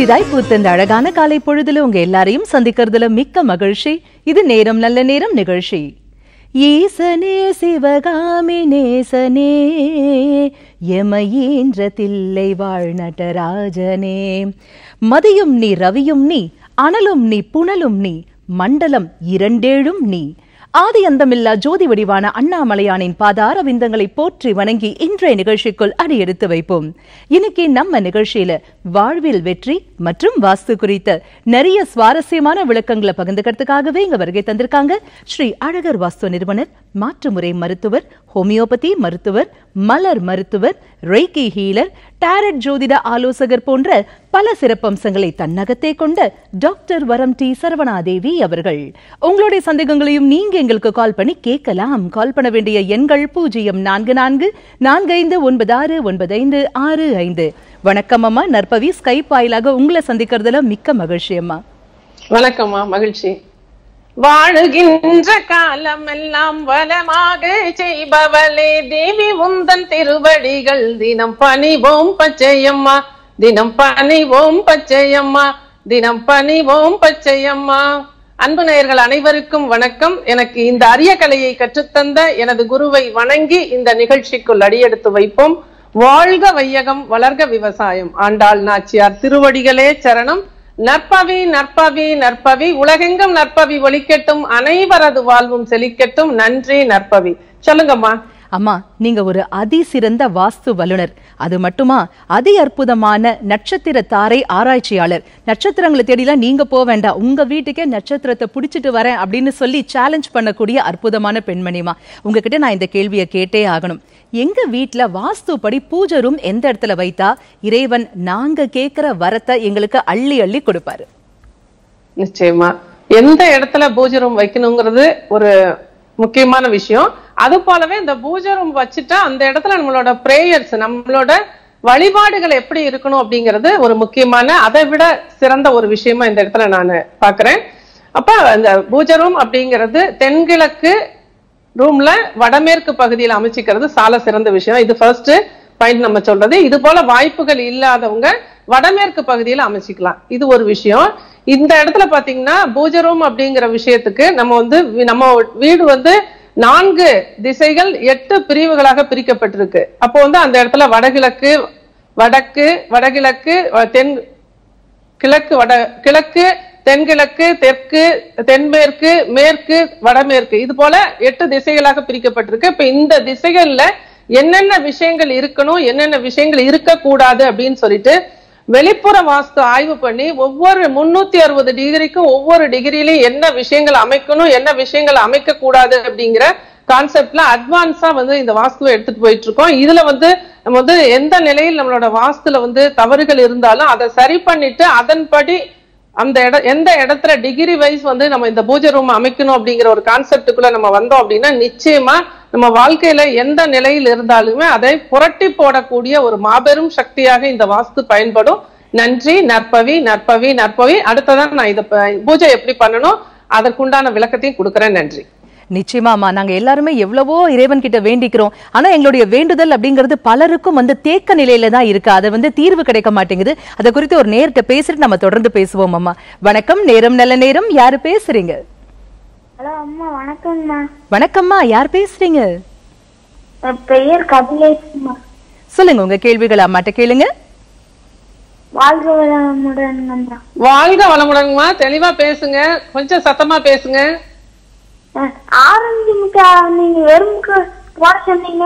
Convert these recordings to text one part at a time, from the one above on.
புதிதாய் பூத்த இந்த அழகான காலை பொழுதுல உங்க எல்லாரையும் சந்திக்கிறதுல மிக்க மகிழ்ச்சி இது நேரம் நல்ல நேரம் நிகழ்ச்சி ஈசனே சிவகாமி நேசனே எமையீன்ற தில்லை வாழ் நடராஜனே மதியும் நீ ரவியும் நீ அனலும் நீ புனலும் நீ மண்டலம் இரண்டேழும் நீ ஆதி அந்தமில்லா ஜோதி வடிவான அண்ணாமலையானின் பாதார விந்தங்களை போற்றி வணங்கி இன்றைய நிகழ்ச்சிக்குள் அடியெடுத்து வைப்போம் இன்னைக்கு நம்ம நிகழ்ச்சியில வாழ்வில் வெற்றி மற்றும் வாஸ்து குறித்த நிறைய சுவாரஸ்யமான விளக்கங்களை பகிர்ந்துக்கிறதுக்காகவே இங்க வருகை தந்திருக்காங்க ஸ்ரீ அழகர் வாஸ்து நிறுவனர் மாற்றுமுறை மருத்துவர் ஹோமியோபதி மருத்துவர் மலர் மருத்துவர் ரெய்கி ஹீலர் டாரட் ஜோதிட ஆலோசகர் போன்ற பல சிறப்பம்சங்களை தன்னகத்தே கொண்ட டாக்டர் வரம் டி சரவணாதேவி அவர்கள் உங்களுடைய சந்தேகங்களையும் நீங்க எங்களுக்கு கால் பண்ணி கேட்கலாம் கால் பண்ண வேண்டிய எண்கள் பூஜ்ஜியம் நான்கு நான்கு நான்கு ஐந்து ஒன்பது ஆறு ஒன்பது ஐந்து ஆறு ஐந்து வணக்கம் அம்மா நற்பவி ஸ்கைப் வாயிலாக உங்களை சந்திக்கிறதுல மிக்க மகிழ்ச்சி அம்மா வணக்கம்மா மகிழ்ச்சி வாழுகின்ற காலமெல்லாம் வளமாக செய்பவளே தேவி உந்தன் திருவடிகள் தினம் பணிவோம் பச்சையம்மா தினம் பணிவோம் பச்சையம்மா தினம் பணிவோம் பச்சையம்மா அன்பு நேயர்கள் அனைவருக்கும் வணக்கம் எனக்கு இந்த அரிய கலையை கற்றுத்தந்த எனது குருவை வணங்கி இந்த நிகழ்ச்சிக்குள் அடியெடுத்து வைப்போம் வாழ்க வையகம் வளர்க விவசாயம் ஆண்டாள் நாச்சியார் திருவடிகளே சரணம் நற்பவி நற்பவி நற்பவி உலகெங்கும் நற்பவி ஒலிக்கட்டும் அனைவரது வாழ்வும் செழிக்கட்டும் நன்றி நற்பவி சொல்லுங்கம்மா அம்மா நீங்க ஒரு அதிசிறந்த வாஸ்து வல்லுனர் அது மட்டுமா அதி அற்புதமான நட்சத்திர தாரை ஆராய்ச்சியாளர் நட்சத்திரங்களை தேடிலாம் நீங்க போக வேண்டாம் உங்க வீட்டுக்கே நட்சத்திரத்தை புடிச்சிட்டு வரேன் அப்படின்னு சொல்லி சேலஞ்ச் பண்ணக்கூடிய அற்புதமான பெண்மணிமா உங்ககிட்ட நான் இந்த கேள்வியை கேட்டே ஆகணும் எங்க வீட்ல வாஸ்து படி பூஜை ரூம் எந்த இடத்துல வைத்தா இறைவன் நாங்க கேக்குற வரத்தை எங்களுக்கு அள்ளி அள்ளி கொடுப்பாரு நிச்சயமா எந்த இடத்துல பூஜை ரூம் வைக்கணுங்கிறது ஒரு முக்கியமான விஷயம் அது போலவே இந்த பூஜை ரூம் வச்சுட்டா அந்த இடத்துல நம்மளோட பிரேயர்ஸ் நம்மளோட வழிபாடுகள் எப்படி இருக்கணும் அப்படிங்கிறது ஒரு முக்கியமான அதை விட சிறந்த ஒரு விஷயமா இந்த இடத்துல நான் பாக்குறேன் அப்ப அந்த பூஜை ரூம் அப்படிங்கிறது தென்கிழக்கு ரூம்ல வடமேற்கு பகுதியில் அமைச்சிக்கிறது சால சிறந்த விஷயம் இது ஃபர்ஸ்ட் பாயிண்ட் நம்ம சொல்றது இது போல வாய்ப்புகள் இல்லாதவங்க வடமேற்கு பகுதியில அமைச்சிக்கலாம் இது ஒரு விஷயம் இந்த இடத்துல பாத்தீங்கன்னா பூஜை ரூம் அப்படிங்கிற விஷயத்துக்கு நம்ம வந்து வி- நம்ம வீடு வந்து நான்கு திசைகள் எட்டு பிரிவுகளாக பிரிக்கப்பட்டிருக்கு அப்போ வந்து அந்த இடத்துல வடகிழக்கு வடக்கு வடகிழக்கு வ- தென் கிழக்கு வட கிழக்கு தென்கிழக்கு தெற்கு தென்மேற்கு மேற்கு வடமேற்கு இது போல எட்டு திசைகளாக பிரிக்கப்பட்டிருக்கு இப்ப இந்த திசைகள்ல என்னென்ன விஷயங்கள் இருக்கணும் என்னென்ன விஷயங்கள் இருக்கக்கூடாது அப்படின்னு சொல்லிட்டு வெளிப்புற வாஸ்து ஆய்வு பண்ணி ஒவ்வொரு முன்னூத்தி அறுபது டிகிரிக்கும் ஒவ்வொரு டிகிரிலையும் என்ன விஷயங்கள் அமைக்கணும் என்ன விஷயங்கள் அமைக்க கூடாது அப்படிங்கிற கான்செப்ட்ல அட்வான்ஸா வந்து இந்த வாஸ்துவை எடுத்துட்டு போயிட்டு இருக்கோம் இதுல வந்து நம்ம வந்து எந்த நிலையில் நம்மளோட வாஸ்துல வந்து தவறுகள் இருந்தாலும் அதை சரி பண்ணிட்டு அதன்படி அந்த இட எந்த இடத்துல டிகிரி வைஸ் வந்து நம்ம இந்த பூஜை ரூம் அமைக்கணும் அப்படிங்கிற ஒரு கான்செப்டுக்குள்ள நம்ம வந்தோம் அப்படின்னா நிச்சயமா நம்ம வாழ்க்கையில எந்த நிலையில் இருந்தாலுமே அதை புரட்டி போடக்கூடிய ஒரு மாபெரும் சக்தியாக இந்த வாஸ்து பயன்படும் நன்றி நற்பவி நற்பவி நற்பவி அடுத்ததான் நான் இதை ப- பூஜை எப்படி பண்ணணும் அதற்குண்டான விளக்கத்தையும் கொடுக்குறேன் நன்றி நிச்சயமாமா நாங்க எல்லாருமே எவ்வளவோ இறைவன் கிட்ட வேண்டிக்கிறோம் ஆனா எங்களுடைய வேண்டுதல் அப்படிங்கிறது பலருக்கும் வந்து தேக்க நிலையில தான் இருக்கு அது வந்து தீர்வு கிடைக்க மாட்டேங்குது அதை குறித்து ஒரு நேர்கிட்ட பேசிட்டு நம்ம தொடர்ந்து பேசுவோம் அம்மா வணக்கம் நேரம் நல்ல நேரம் யாரு பேசுறீங்க ஹலோ அம்மா வணக்கம்மா வணக்கம்மா யார் பேசுறீங்க என் பெயர் கபிலேஷ்மா சொல்லுங்க உங்க கேள்விகளை அம்மாட்ட கேளுங்க வாழ்க வளமுடன் அம்மா வாழ்க வளமுடன்மா தெளிவா பேசுங்க கொஞ்சம் சத்தமா பேசுங்க அஹ், ஆரஞ்சு முட்டை நீங்க எறும்புக்கு போட சொன்னீங்க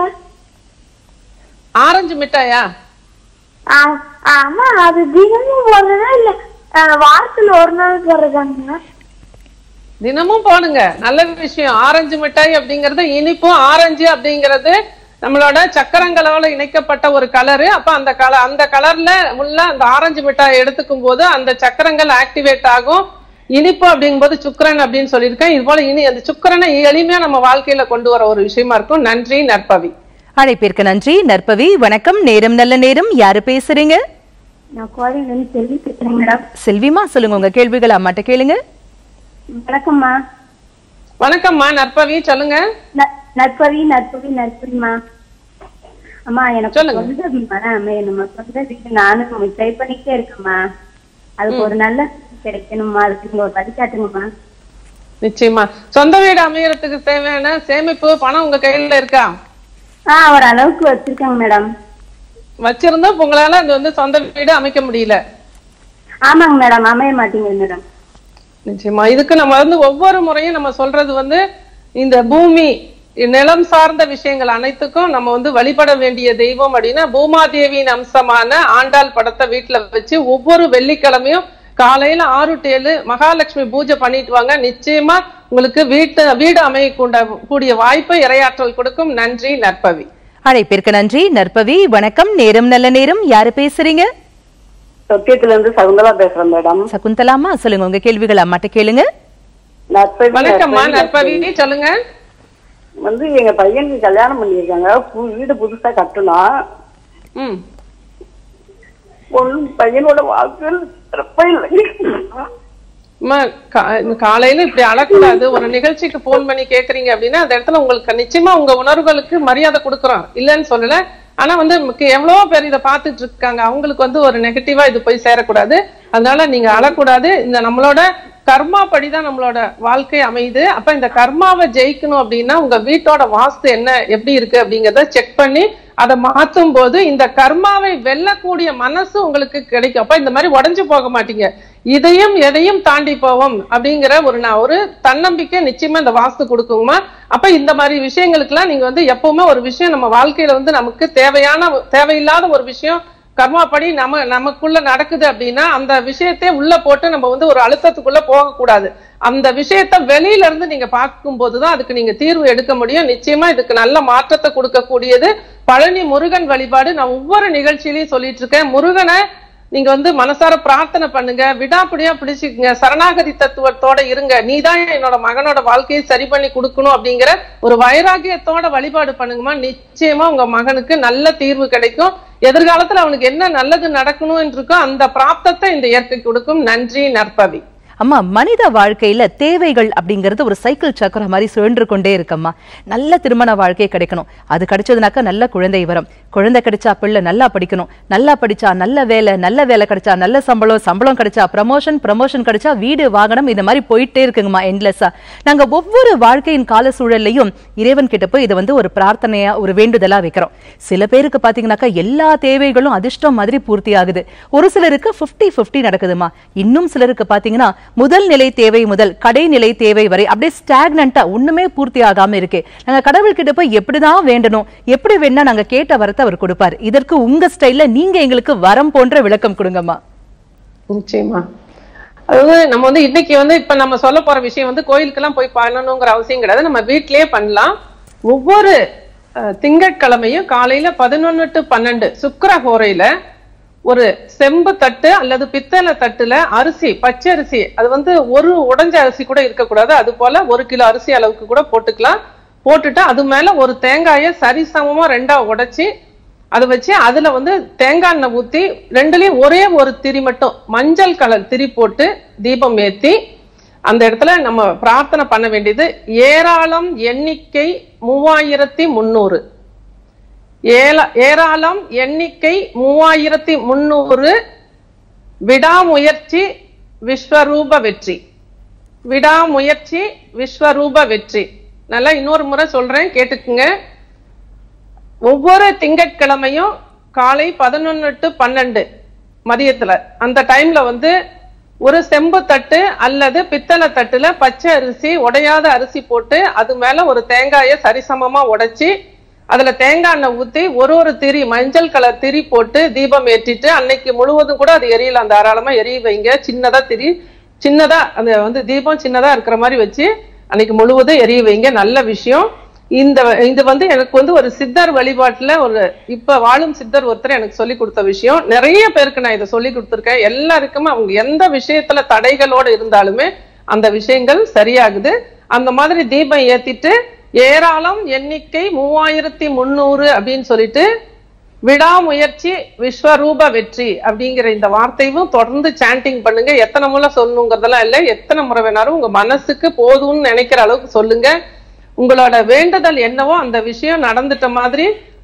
ஆரஞ்சு மிட்டாயா அஹ், அம்மா அது தினமும் போடுறதா இல்ல அஹ், வாரத்துல ஒரு நாள் போடுறதாங்க தினமும் போடுங்க நல்ல விஷயம் ஆரஞ்சு மிட்டாய் அப்படிங்கிறது இனிப்பும் ஆரஞ்சு அப்படிங்கிறது நம்மளோட சக்கரங்களோட இணைக்கப்பட்ட ஒரு கலரு அப்ப அந்த கலர் அந்த கலர்ல உள்ள அந்த ஆரஞ்சு மிட்டாய் எடுத்துக்கும் போது அந்த சக்கரங்கள் ஆக்டிவேட் ஆகும் இனிப்பு அப்படிங்கும்போது சுக்கரன் அப்படின்னு சொல்லியிருக்கேன் இது போல இனி அந்த சுக்கரனை எளிமையா நம்ம வாழ்க்கையில கொண்டு வர ஒரு விஷயமா இருக்கும் நன்றி நற்பவி அழைப்பிற்கு நன்றி நற்பவி வணக்கம் நேரம் நல்ல நேரம் யாரு பேசுறீங்க நான் கோவையிலிருந்து செல்வி பேசுறேன் மேடம் செல்விமா சொல்லுங்க உங்க கேள்விகளை அம்மாட்ட கேளுங்க வணக்கம்மா வணக்கம்மா நற்பவி சொல்லுங்க ந- நற்பவி நற்பவி நற்பவிமா அம்மா எனக்கு சொல்லுங்க. சொந்த வீடு நம்ம சொந்த வீடு நானும் ட்ரை பண்ணிட்டே இருக்கேம்மா அதுக்கு ஒரு நல்ல கிடைக்கணுமா அதுக்கு நீங்க ஒரு வழிகாட்டுங்கம்மா நிச்சயமா சொந்த வீடு அமையறதுக்கு தேவையான சேமிப்பு பணம் உங்க கையில இருக்கா ஆ ஒரு அளவுக்கு வச்சிருக்கேங்க மேடம் வச்சிருந்தா இப்ப உங்களால அது வந்து சொந்த வீடு அமைக்க முடியல ஆமாங்க மேடம் அமைய மாட்டேங்குது மேடம் நிச்சயமா இதுக்கு நம்ம வந்து ஒவ்வொரு முறையும் நம்ம சொல்றது வந்து இந்த பூமி நிலம் சார்ந்த விஷயங்கள் அனைத்துக்கும் நம்ம வந்து வழிபட வேண்டிய தெய்வம் அப்படின்னா பூமாதேவியின் அம்சமான ஆண்டாள் படத்தை வீட்டுல வச்சு ஒவ்வொரு வெள்ளிக்கிழமையும் காலையில ஆறு டு ஏழு மகாலட்சுமி பூஜை பண்ணிட்டு வாங்க நிச்சயமா உங்களுக்கு வீட்டு வீடு அமைய கூடிய வாய்ப்பை இரையாற்றல் கொடுக்கும் நன்றி நற்பவி அழைப்பிற்கு நன்றி நற்பவி வணக்கம் நேரம் நல்ல நேரம் யாரு பேசுறீங்க சத்தியத்துல இருந்து சகுந்தலா பேசுறேன் மேடம் சகுந்தலாமா சொல்லுங்க உங்க கேள்விகள் அம்மாட்ட கேளுங்க நற்பவி வணக்கம்மா நற்பவி, நற்பவி சொல்லுங்க வந்து எங்க பையனுக்கு கல்யாணம் பண்ணியிருக்காங்க பு- வீடு புதுசா கட்டணும் ம் பொண்ணு பையனோட வாழ்க்கையில் சிறப்பா இல்லைங்க அம்மா, கா- காலையில இப்படி அழக்கூடாது ஒரு நிகழ்ச்சிக்கு போன் பண்ணி கேக்குறீங்க அப்படின்னா அந்த இடத்துல உங்களுக்கு நிச்சயமா உங்க உணர்வுகளுக்கு மரியாதை கொடுக்குறோம் இல்லைன்னு சொல்லல ஆனா வந்து நமக்கு எவ்வளவோ பேர் இதை பார்த்துட்டு இருக்காங்க அவங்களுக்கு வந்து ஒரு நெகட்டிவா இது போய் சேரக்கூடாது அதனால நீங்க அழக்கூடாது இந்த நம்மளோட கர்மா படிதான் நம்மளோட வாழ்க்கை அமையுது அப்ப இந்த கர்மாவை ஜெயிக்கணும் அப்படின்னா உங்க வீட்டோட வாஸ்து என்ன எப்படி இருக்கு அப்படிங்கறத செக் பண்ணி அதை மாத்தும் போது இந்த கர்மாவை வெல்லக்கூடிய மனசு உங்களுக்கு கிடைக்கும் அப்ப இந்த மாதிரி உடைஞ்சு போக மாட்டீங்க இதையும் எதையும் தாண்டி போவோம் அப்படிங்கிற ஒரு நான் ஒரு தன்னம்பிக்கை நிச்சயமா இந்த வாஸ்து கொடுக்குங்கம்மா அப்ப இந்த மாதிரி விஷயங்களுக்கெல்லாம் நீங்க வந்து எப்பவுமே ஒரு விஷயம் நம்ம வாழ்க்கையில வந்து நமக்கு தேவையான தேவையில்லாத ஒரு விஷயம் கர்மாப்படி நம்ம நமக்குள்ள நடக்குது அப்படின்னா அந்த விஷயத்தை உள்ள போட்டு நம்ம வந்து ஒரு அழுத்தத்துக்குள்ள போகக்கூடாது அந்த விஷயத்த வெளியில இருந்து நீங்க பார்க்கும் போதுதான் அதுக்கு நீங்க தீர்வு எடுக்க முடியும் நிச்சயமா இதுக்கு நல்ல மாற்றத்தை கொடுக்கக்கூடியது பழனி முருகன் வழிபாடு நான் ஒவ்வொரு நிகழ்ச்சியிலையும் சொல்லிட்டு இருக்கேன் முருகனை நீங்க வந்து மனசார பிரார்த்தனை பண்ணுங்க விடாப்பிடியா பிடிச்சுக்கங்க சரணாகதி தத்துவத்தோட இருங்க நீதான் என்னோட மகனோட வாழ்க்கையை சரி பண்ணி கொடுக்கணும் அப்படிங்கிற ஒரு வைராகியத்தோட வழிபாடு பண்ணுங்கம்மா நிச்சயமா உங்க மகனுக்கு நல்ல தீர்வு கிடைக்கும் எதிர்காலத்துல அவனுக்கு என்ன நல்லது நடக்கணும் இருக்கோ அந்த பிராப்தத்தை இந்த இயற்கை கொடுக்கும் நன்றி நற்பவி அம்மா மனித வாழ்க்கையில தேவைகள் அப்படிங்கிறது ஒரு சைக்கிள் சக்கரம் மாதிரி சுழன்று கொண்டே இருக்கம்மா நல்ல திருமண வாழ்க்கை கிடைக்கணும் அது கிடைச்சதுனாக்கா நல்ல குழந்தை வரும் குழந்தை கிடைச்சா பிள்ளை நல்லா படிக்கணும் நல்லா படிச்சா நல்ல வேலை நல்ல வேலை கிடைச்சா நல்ல சம்பளம் சம்பளம் கிடைச்சா ப்ரமோஷன் ப்ரமோஷன் கிடைச்சா வீடு வாகனம் இந்த மாதிரி போயிட்டே இருக்குங்கம்மா எண்ட்லெஸ்ஸா நாங்க ஒவ்வொரு வாழ்க்கையின் கால சூழல்லையும் இறைவன் கிட்ட போய் இதை வந்து ஒரு பிரார்த்தனையா ஒரு வேண்டுதலா வைக்கிறோம் சில பேருக்கு பாத்தீங்கன்னாக்கா எல்லா தேவைகளும் அதிர்ஷ்டம் மாதிரி பூர்த்தி ஆகுது ஒரு சிலருக்கு 50 50 நடக்குதுமா இன்னும் சிலருக்கு பாத்தீங்கன்னா முதல் நிலை தேவை முதல் கடைநிலை தேவை வரை அப்படியே ஸ்டாக்னண்டா ஒண்ணுமே பூர்த்தி ஆகாம இருக்கு நாங்க கடவுள் கிட்ட போய் எப்படிதான் வேண்டணும் எப்படி வேணா நாங்க கேட்ட வரத்தை அவர் கொடுப்பார் இதற்கு உங்க ஸ்டைல்ல நீங்க எங்களுக்கு வரம் போன்ற விளக்கம் கொடுங்கம்மா நிச்சயமா அதாவது நம்ம வந்து இன்னைக்கு வந்து இப்ப நம்ம சொல்ல போற விஷயம் வந்து கோயிலுக்கெல்லாம் போய் பண்ணணுங்கிற அவசியம் கிடையாது நம்ம வீட்டிலேயே பண்ணலாம் ஒவ்வொரு அஹ், திங்கட்கிழமையும் காலையில பதினொன்னு டு பன்னெண்டு சுக்கிர ஹோரையில ஒரு செம்பு தட்டு அல்லது பித்தளை தட்டுல அரிசி பச்சை அரிசி அது வந்து ஒரு உடைஞ்ச அரிசி கூட இருக்கக்கூடாது அது போல ஒரு கிலோ அரிசி அளவுக்கு கூட போட்டுக்கலாம் போட்டுட்டு அது மேல ஒரு தேங்காயை சரிசமமா ரெண்டா உடைச்சி அதை வச்சு அதுல வந்து தேங்காய் எண்ணெய் ஊத்தி ரெண்டுலயும் ஒரே ஒரு திரி மட்டும் மஞ்சள் கலர் திரி போட்டு தீபம் ஏத்தி அந்த இடத்துல நம்ம பிரார்த்தனை பண்ண வேண்டியது ஏராளம் எண்ணிக்கை மூவாயிரத்தி முன்னூறு ஏல ஏராளம் எண்ணிக்கை மூவாயிரத்தி முன்னூறு விடாமுயற்சி விஸ்வரூப வெற்றி விடாமுயற்சி விஸ்வரூப வெற்றி நல்லா இன்னொரு முறை சொல்றேன் கேட்டுக்குங்க ஒவ்வொரு திங்கட்கிழமையும் காலை பதினொன்னு டு பன்னெண்டு மதியத்துல அந்த டைம்ல வந்து ஒரு செம்பு தட்டு அல்லது பித்தளை தட்டுல பச்சை அரிசி உடையாத அரிசி போட்டு அது மேல ஒரு தேங்காயை சரிசமமா உடைச்சி அதுல தேங்காய் எண்ணெய் ஊத்தி ஒரு ஒரு திரி மஞ்சள் கலர் திரி போட்டு தீபம் ஏற்றிட்டு அன்னைக்கு முழுவதும் கூட அது எரியலாம் தாராளமா எரிய வைங்க சின்னதா திரி சின்னதா அந்த வந்து தீபம் சின்னதா இருக்கிற மாதிரி வச்சு அன்னைக்கு முழுவதும் எரிய வைங்க நல்ல விஷயம் இந்த இது வந்து எனக்கு வந்து ஒரு சித்தர் வழிபாட்டுல ஒரு இப்ப வாழும் சித்தர் ஒருத்தர் எனக்கு சொல்லி கொடுத்த விஷயம் நிறைய பேருக்கு நான் இதை சொல்லி கொடுத்துருக்கேன் எல்லாருக்குமே அவங்க எந்த விஷயத்துல தடைகளோட இருந்தாலுமே அந்த விஷயங்கள் சரியாகுது அந்த மாதிரி தீபம் ஏத்திட்டு ஏராளம் எண்ணிக்கை மூவாயிரத்தி முன்னூறு அப்படின்னு சொல்லிட்டு விடாமுயற்சி விஸ்வரூப வெற்றி அப்படிங்கிற இந்த வார்த்தையும் தொடர்ந்து சாண்டிங் பண்ணுங்க எத்தனை முறை சொல்லணுங்கிறதெல்லாம் இல்லை எத்தனை முறை வேணாலும் உங்க மனசுக்கு போதும்னு நினைக்கிற அளவுக்கு சொல்லுங்க உங்களோட வேண்டுதல் என்னவோ அந்த விஷயம் நடந்துட்ட மாதிரி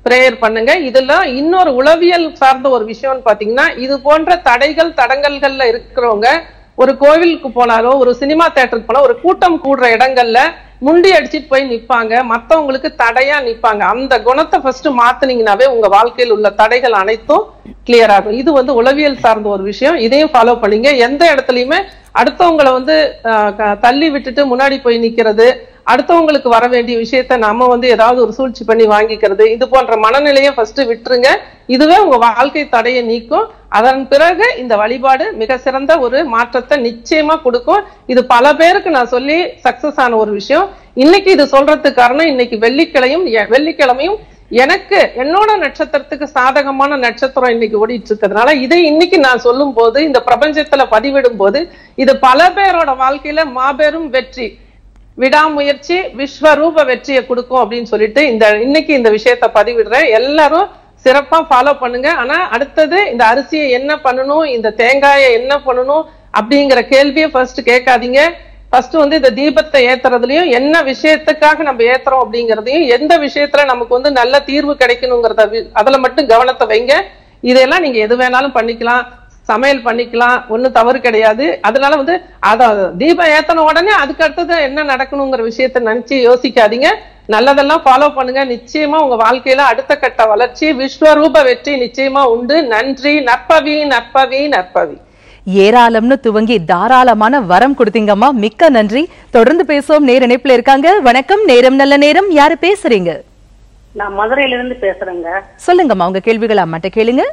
பிரேயர் பண்ணுங்க இதுல இன்னொரு உளவியல் சார்ந்த ஒரு விஷயம்னு பாத்தீங்கன்னா இது போன்ற தடைகள் தடங்கல்கள்ல இருக்கிறவங்க ஒரு கோவிலுக்கு போனாலோ ஒரு சினிமா தேட்டருக்கு போனா ஒரு கூட்டம் கூடுற இடங்கள்ல முண்டி அடிச்சிட்டு போய் நிப்பாங்க மத்தவங்களுக்கு தடையா நிப்பாங்க அந்த குணத்தை ஃபர்ஸ்ட் மாத்துனீங்கனாவே உங்க வாழ்க்கையில் உள்ள தடைகள் அனைத்தும் கிளியர் ஆகும் இது வந்து உளவியல் சார்ந்த ஒரு விஷயம் இதையும் ஃபாலோ பண்ணீங்க எந்த இடத்துலயுமே அடுத்தவங்களை வந்து ஆஹ், க- தள்ளி விட்டுட்டு முன்னாடி போய் நிக்கிறது அடுத்தவங்களுக்கு வர வேண்டிய விஷயத்த நாம வந்து ஏதாவது ஒரு சூழ்ச்சி பண்ணி வாங்கிக்கிறது இது போன்ற மனநிலையை ஃபர்ஸ்ட் விட்டுருங்க இதுவே உங்க வாழ்க்கை தடையை நீக்கும் அதன் பிறகு இந்த வழிபாடு மிக சிறந்த ஒரு மாற்றத்தை நிச்சயமா கொடுக்கும் இது பல பேருக்கு நான் சொல்லி சக்சஸ் ஆன ஒரு விஷயம் இன்னைக்கு இது சொல்றதுக்கு காரணம் இன்னைக்கு வெள்ளிக்கிழையும் எ- வெள்ளிக்கிழமையும் எனக்கு என்னோட நட்சத்திரத்துக்கு சாதகமான நட்சத்திரம் இன்னைக்கு ஓடிட்டு இருக்கிறதுனால இதை இன்னைக்கு நான் சொல்லும் போது இந்த பிரபஞ்சத்துல பதிவிடும் போது இது பல பேரோட வாழ்க்கையில மாபெரும் வெற்றி விடாமுயற்சி விஸ்வரூப வெற்றியை கொடுக்கும் அப்படின்னு சொல்லிட்டு இந்த இன்னைக்கு இந்த விஷயத்த பதிவிடுறேன் எல்லாரும் சிறப்பா ஃபாலோ பண்ணுங்க ஆனா அடுத்தது இந்த அரிசியை என்ன பண்ணணும் இந்த தேங்காயை என்ன பண்ணணும் அப்படிங்கிற கேள்வியை ஃபர்ஸ்ட் கேட்காதீங்க ஃபர்ஸ்ட் வந்து இந்த தீபத்தை ஏத்துறதுலயும் என்ன விஷயத்துக்காக நம்ம ஏத்துறோம் அப்படிங்கறதையும் எந்த விஷயத்துல நமக்கு வந்து நல்ல தீர்வு கிடைக்கணுங்கிறத வி- அதுல மட்டும் கவனத்தை வைங்க இதெல்லாம் நீங்க எது வேணாலும் பண்ணிக்கலாம் சமையல் பண்ணிக்கலாம் ஒண்ணும் தவறு கிடையாது அதனால வந்து அத தீபம் ஏத்தன உடனே அதுக்கு அடுத்தது என்ன நடக்கணுங்கிற விஷயத்த நினைச்சு யோசிக்காதீங்க நல்லதெல்லாம் ஃபாலோ பண்ணுங்க நிச்சயமா உங்க வாழ்க்கையில அடுத்த கட்ட வளர்ச்சி விஸ்வரூப வெற்றி நிச்சயமா உண்டு நன்றி நற்பவி நற்பவி நற்பவி ஏராளம்னு துவங்கி தாராளமான வரம் கொடுத்தீங்கம்மா மிக்க நன்றி தொடர்ந்து பேசுவோம் நேர இணைப்புல இருக்காங்க வணக்கம் நேரம் நல்ல நேரம் யாரு பேசுறீங்க நான் மதுரையில இருந்து பேசுறேங்க சொல்லுங்கம்மா உங்க கேள்விகளை அம்மாட்ட கேளுங்க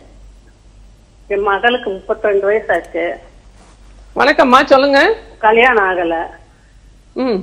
என் மகளுக்கு 32 வயசு ஆச்சு வணக்கம்மா சொல்லுங்க கல்யாணம் ஆகல ம்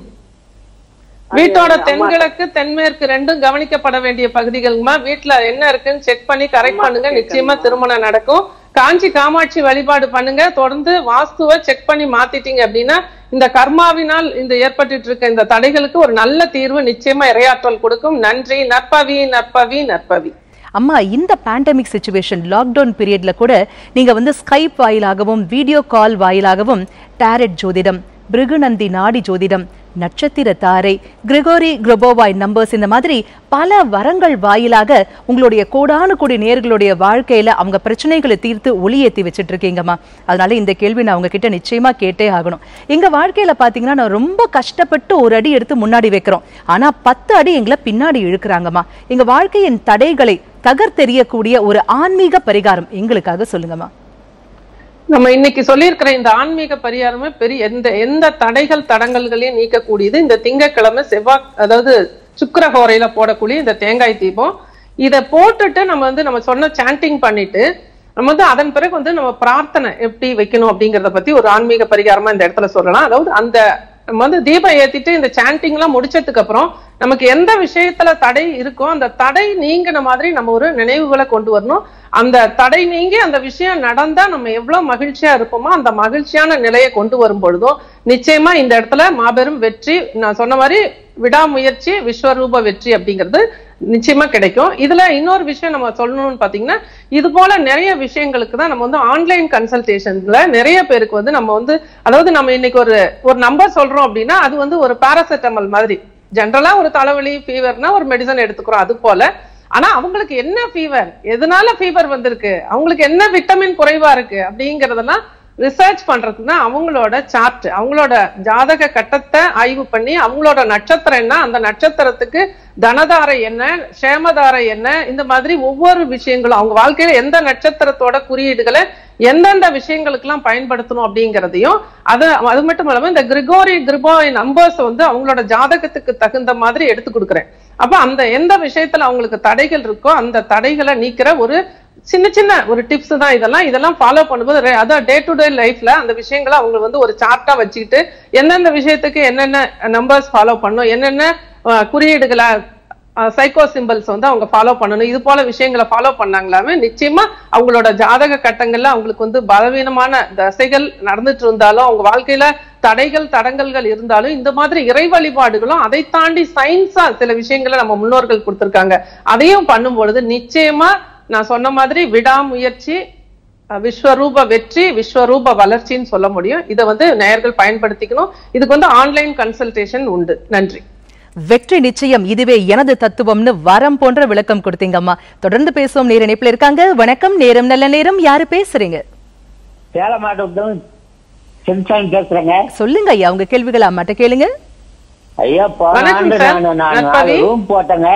வீட்டோட தென்கிழக்கு தென்மேற்கு ரெண்டும் கவனிக்கப்பட வேண்டிய பகுதிகள்மா வீட்ல என்ன இருக்குன்னு செக் பண்ணி கரெக்ட் பண்ணுங்க நிச்சயமா திருமணம் நடக்கும் காஞ்சி காமாட்சி வழிபாடு பண்ணுங்க தொடர்ந்து வாஸ்துவை செக் பண்ணி மாத்திட்டீங்க அப்படின்னா இந்த கர்மாவினால் இந்த ஏற்பட்டுட்டு இருக்க இந்த தடைகளுக்கு ஒரு நல்ல தீர்வு நிச்சயமா இரையாற்றல் கொடுக்கும் நன்றி நற்பவி நற்பவி நற்பவி அம்மா இந்த பேண்டமிக் சுச்சுவேஷன் லாக்டவுன் பீரியட்ல கூட நீங்க வந்து ஸ்கைப் வாயிலாகவும் வீடியோ கால் வாயிலாகவும் டேரட் ஜோதிடம் பிருகுநந்தி நாடி ஜோதிடம் நட்சத்திர தாரை கிரிகோரி குரோபோவாய் நம்பர்ஸ் இந்த மாதிரி பல வரங்கள் வாயிலாக உங்களுடைய கோடானு கோடி நேர்களுடைய வாழ்க்கையில அவங்க பிரச்சனைகளை தீர்த்து ஒளியேத்தி வச்சிட்டு இருக்கீங்கம்மா அதனால இந்த கேள்வி நான் உங்ககிட்ட நிச்சயமா கேட்டே ஆகணும் எங்க வாழ்க்கையில பாத்தீங்கன்னா நான் ரொம்ப கஷ்டப்பட்டு ஒரு அடி எடுத்து முன்னாடி வைக்கிறோம் ஆனா பத்து அடி எங்களை பின்னாடி இழுக்கிறாங்கம்மா எங்க வாழ்க்கையின் தடைகளை தகர்த்தெறியக்கூடிய ஒரு ஆன்மீக பரிகாரம் எங்களுக்காக சொல்லுங்கம்மா நம்ம இன்னைக்கு சொல்லியிருக்கிற இந்த ஆன்மீக பரிகாரமே பெரிய எந்த எந்த தடைகள் தடங்கல்களையும் நீக்கக்கூடியது இந்த திங்கட்கிழமை செவ்வாய் அதாவது சுக்கிரஹோரையில போடக்கூடிய இந்த தேங்காய் தீபம் இத போட்டுட்டு நம்ம வந்து நம்ம சொன்ன சாண்டிங் பண்ணிட்டு நம்ம வந்து அதன் பிறகு வந்து நம்ம பிரார்த்தனை எப்படி வைக்கணும் அப்படிங்கறத பத்தி ஒரு ஆன்மீக பரிகாரமா இந்த இடத்துல சொல்லலாம் அதாவது அந்த நம்ம வந்து தீபம் ஏத்திட்டு இந்த சாண்டிங் எல்லாம் முடிச்சதுக்கு அப்புறம் நமக்கு எந்த விஷயத்துல தடை இருக்கோ அந்த தடை நீங்கின மாதிரி நம்ம ஒரு நினைவுகளை கொண்டு வரணும் அந்த தடை நீங்கி அந்த விஷயம் நடந்தா நம்ம எவ்வளவு மகிழ்ச்சியா இருப்போமோ அந்த மகிழ்ச்சியான நிலையை கொண்டு வரும் பொழுதும் நிச்சயமா இந்த இடத்துல மாபெரும் வெற்றி நான் சொன்ன மாதிரி விடாமுயற்சி விஸ்வரூப வெற்றி அப்படிங்கிறது நிச்சயமா கிடைக்கும் இதுல இன்னொரு விஷயம் நம்ம சொல்லணும்னு பாத்தீங்கன்னா இது போல நிறைய விஷயங்களுக்கு தான் நம்ம வந்து ஆன்லைன் கன்சல்டேஷன்ல நிறைய பேருக்கு வந்து நம்ம வந்து அதாவது நம்ம இன்னைக்கு ஒரு ஒரு நம்பர் சொல்றோம் அப்படின்னா அது வந்து ஒரு பாராசெட்டமல் மாதிரி ஜென்ரலா ஒரு தலைவலி ஃபீவர்னா ஒரு மெடிசன் எடுத்துக்கிறோம் அது போல ஆனா அவங்களுக்கு என்ன ஃபீவர் எதனால ஃபீவர் வந்திருக்கு அவங்களுக்கு என்ன விட்டமின் குறைவா இருக்கு அப்படிங்கறதெல்லாம் ரிசர்ச் பண்றதுக்கு தான் அவங்களோட சார்ட் அவங்களோட ஜாதக கட்டத்தை ஆய்வு பண்ணி அவங்களோட நட்சத்திரம் என்ன அந்த நட்சத்திரத்துக்கு தனதாரை என்ன சேமதாரை என்ன இந்த மாதிரி ஒவ்வொரு விஷயங்களும் அவங்க வாழ்க்கையில எந்த நட்சத்திரத்தோட குறியீடுகளை எந்தெந்த விஷயங்களுக்கெல்லாம் பயன்படுத்தணும் அப்படிங்கிறதையும் அது அது மட்டும் இல்லாம இந்த கிரிகோரி கிரிபோய் நம்பர்ஸ் வந்து அவங்களோட ஜாதகத்துக்கு தகுந்த மாதிரி எடுத்து கொடுக்குறேன் அப்ப அந்த எந்த விஷயத்துல அவங்களுக்கு தடைகள் இருக்கோ அந்த தடைகளை நீக்கிற ஒரு சின்ன சின்ன ஒரு டிப்ஸ் தான் இதெல்லாம் இதெல்லாம் ஃபாலோ பண்ணும்போது re- அதான் டே டு டே லைஃப்ல அந்த விஷயங்களை அவங்க வந்து ஒரு சார்ட்டா வச்சுக்கிட்டு எந்தெந்த விஷயத்துக்கு என்னென்ன நம்பர்ஸ் ஃபாலோ பண்ணணும் என்னென்ன அஹ், குறியீடுகளை சைக்கோ சிம்பிள்ஸ் வந்து அவங்க ஃபாலோ பண்ணணும் இது போல விஷயங்களை ஃபாலோ பண்ணாங்களாமே நிச்சயமா அவங்களோட ஜாதக கட்டங்கள்ல அவங்களுக்கு வந்து பலவீனமான தசைகள் நடந்துட்டு இருந்தாலும் அவங்க வாழ்க்கையில தடைகள் தடங்கல்கள் இருந்தாலும் இந்த மாதிரி இறை வழிபாடுகளும் அதை தாண்டி சயின்ஸா சில விஷயங்களை நம்ம முன்னோர்கள் கொடுத்திருக்காங்க அதையும் பண்ணும் பொழுது நிச்சயமா நான் சொன்ன மாதிரி விடாமுயற்சி அஹ், விஸ்வரூப வெற்றி விஸ்வரூப வளர்ச்சின்னு சொல்ல முடியும் இதை வந்து நேயர்கள் பயன்படுத்திக்கணும் இதுக்கு வந்து ஆன்லைன் கன்சல்டேஷன் உண்டு நன்றி வெற்றி நிச்சயம் இதுவே எனது தத்துவம்னு வரம் போன்ற விளக்கம் கொடுத்தீங்கம்மா தொடர்ந்து பேசுவோம் நேர இணைப்புல இருக்காங்க வணக்கம் நேரம் நல்ல நேரம் யாரு பேசுறீங்க சேலம் மாவட்டம் சிம்சான் பேசுறேங்க சொல்லுங்க ஐயா உங்க கேள்விகளை அம்மாட்ட கேளுங்க ஐயா போன வணக்கம் ஆண்டு சார். நான் நான் நற்பவி. நாலு ரூம் போட்டேங்க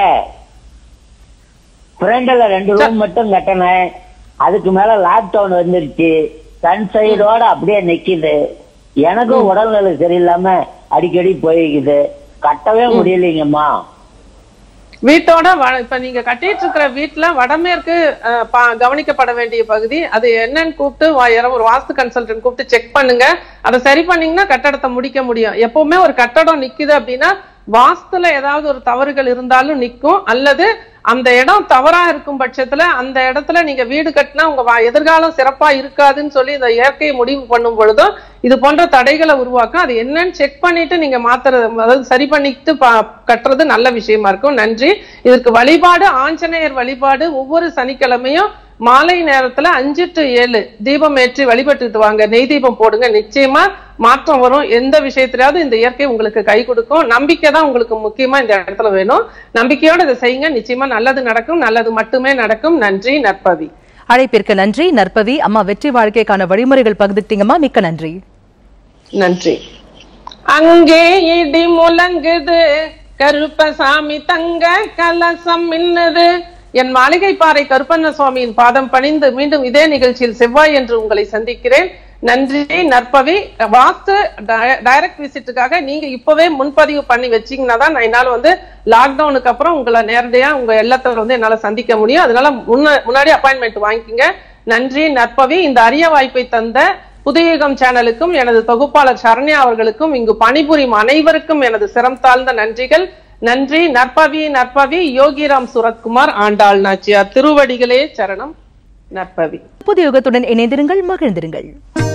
ஃப்ரெண்ட்ல ரெண்டு ரூம் மட்டும் கட்டினேன் அதுக்கு மேல லாக்டவுன் வந்துருச்சு சன் சைடோட அப்படியே நிக்குது எனக்கும் உடல்நிலை சரியில்லாம அடிக்கடி போய்க்குது கட்டவே முடியலைங்கம்மா வீட்டோட வ- இப்ப நீங்க கட்டிட்டு இருக்கிற வீட்டுல வடமேற்கு அஹ், பா- கவனிக்கப்பட வேண்டிய பகுதி அது என்னன்னு கூப்பிட்டு வா- யாரோ ஒரு வாஸ்து கன்சல்டன்ட் கூப்பிட்டு செக் பண்ணுங்க அதை சரி பண்ணீங்கன்னா கட்டடத்தை முடிக்க முடியும் எப்பவுமே ஒரு கட்டடம் நிக்குது அப்படின்னா வாஸ்துல ஏதாவது ஒரு தவறுகள் இருந்தாலும் நிக்கும் அல்லது அந்த இடம் தவறா இருக்கும் பட்சத்துல அந்த இடத்துல நீங்க வீடு கட்டினா உங்க வா- எதிர்காலம் சிறப்பா இருக்காதுன்னு சொல்லி இந்த இயற்கையை முடிவு பண்ணும் பொழுதும் இது போன்ற தடைகளை உருவாக்கும் அது என்னன்னு செக் பண்ணிட்டு நீங்க மாத்துறது அதாவது சரி பண்ணிட்டு பா- கட்டுறது நல்ல விஷயமா இருக்கும் நன்றி இதற்கு வழிபாடு ஆஞ்சநேயர் வழிபாடு ஒவ்வொரு சனிக்கிழமையும் மாலை நேரத்துல அஞ்சு டு ஏழு தீபம் ஏற்றி வழிபட்டுட்டு வாங்க நெய் தீபம் போடுங்க நிச்சயமா மாற்றம் வரும் எந்த விஷயத்திலாவது இந்த இயற்கை உங்களுக்கு கை கொடுக்கும் நம்பிக்கை தான் உங்களுக்கு முக்கியமா இந்த இடத்துல வேணும் நம்பிக்கையோட இதை செய்யுங்க நிச்சயமா நல்லது நடக்கும் நல்லது மட்டுமே நடக்கும் நன்றி நற்பவி அழைப்பிற்கு நன்றி நற்பவி அம்மா வெற்றி வாழ்க்கைக்கான வழிமுறைகள் பகிர்ந்துட்டீங்கம்மா மிக்க நன்றி நன்றி அங்கே இடி முழங்குது கருப்பசாமி தங்க கலசம் மின்னுது என் மாளிகை பாறை கருப்பண்ண சுவாமியின் பாதம் பணிந்து மீண்டும் இதே நிகழ்ச்சியில் செவ்வாய் என்று உங்களை சந்திக்கிறேன் நன்றி நற்பவி வாஸ்து டைரக்ட் விசிட்டுக்காக நீங்க இப்பவே முன்பதிவு பண்ணி வச்சீங்கன்னா தான் நான் என்னால வந்து லாக்டவுனுக்கு அப்புறம் உங்களை நேரடியா உங்க எல்லாத்தோட வந்து என்னால சந்திக்க முடியும் அதனால முன்ன முன்னாடி அப்பாயின்மெண்ட் வாங்கிக்கங்க நன்றி நற்பவி இந்த அரிய வாய்ப்பை தந்த புதுயுகம் சேனலுக்கும் எனது தொகுப்பாளர் சரண்யா அவர்களுக்கும் இங்கு பணிபுரியும் அனைவருக்கும் எனது சிரம் தாழ்ந்த நன்றிகள் நன்றி நற்பவி நற்பவி யோகிராம் சுரத்குமார் ஆண்டாள் நாச்சியார் திருவடிகளே சரணம் நற்பவி புது யுகத்துடன் இணைந்திருங்கள் மகிழ்ந்திருங்கள்